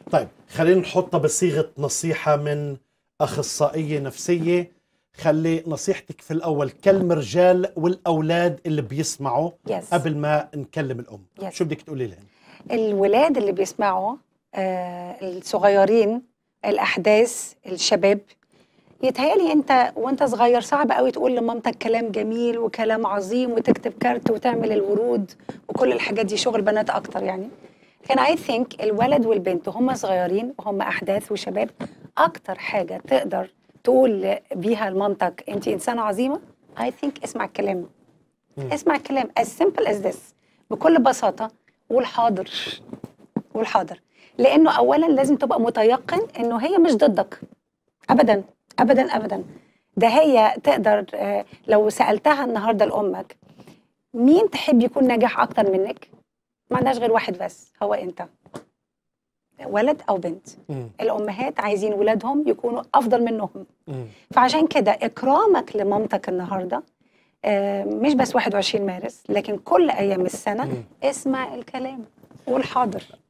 طيب خلينا نحطها بصيغه نصيحه من اخصائيه نفسيه خلي نصيحتك في الاول كلم رجال والاولاد اللي بيسمعوا يس قبل ما نكلم الام Yes. شو بدك تقولي لهم الولاد اللي بيسمعوا آه الصغيرين الاحداث الشباب يتهيألي انت وانت صغير صعب قوي تقول لمامتك كلام جميل وكلام عظيم وتكتب كارت وتعمل الورود وكل الحاجات دي شغل بنات اكتر يعني لكن اي ثينك الولد والبنت وهم صغيرين وهم احداث وشباب اكتر حاجه تقدر تقول بيها لمامتك انت انسانه عظيمه اي ثينك اسمع الكلام مم. اسمع الكلام as simple as this بكل بساطه قول حاضر قول حاضر لانه اولا لازم تبقى متيقن انه هي مش ضدك ابدا ابدا ابدا ده هي تقدر آه، لو سالتها النهارده لامك مين تحب يكون ناجح اكتر منك ما عندهاش غير واحد بس هو انت ولد او بنت مم. الامهات عايزين ولادهم يكونوا افضل منهم مم. فعشان كده اكرامك لمامتك النهارده آه، مش بس 21 مارس لكن كل ايام السنه مم. اسمع الكلام قول حاضر